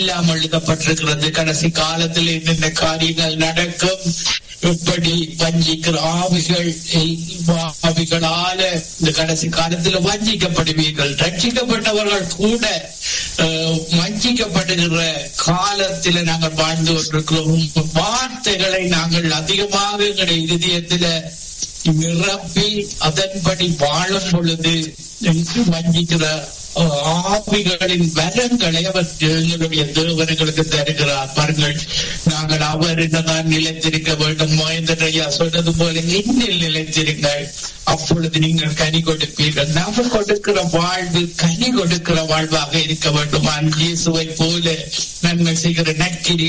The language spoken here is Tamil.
எல்லாம் எழுதப்பட்டிருக்கிறது கடைசி காலத்தில் என்னென்ன காரியங்கள் நடக்கும் எப்படி வஞ்சிக்கிற ஆவிகள் ஆவிகளால இந்த கடைசி காலத்தில் வஞ்சிக்கப்படுவீர்கள் ரட்சிக்கப்பட்டவர்கள் கூட அஹ், வஞ்சிக்கப்படுகிற காலத்தில் நாங்கள் வாழ்ந்து கொண்டிருக்கிறோம் வார்த்தைகளை நாங்கள் அதிகமாக எங்களுடைய இருதயத்தில நிரப்பி அதன்படி வாழும் பொழுது என்று வஞ்சிக்கிற அஹ், ஆவிகளின் வரங்களை அவர் எங்களுடைய தேவர்களுக்கு தருகிறார் பாருங்கள் நாங்கள் அவர் என்னதான் நிலைத்திருக்க வேண்டும் மகேந்திரையா சொன்னது போல இன்னில் நிலைத்திருங்கள் அப்பொழுது நீங்கள் கனி கொடுப்பீர்கள் நாம் கொடுக்கிற வாழ்வு கனி கொடுக்கிற வாழ்வாக இருக்க வேண்டும் இயேசுவை போல நன்மை செய்கிற நற்கிரி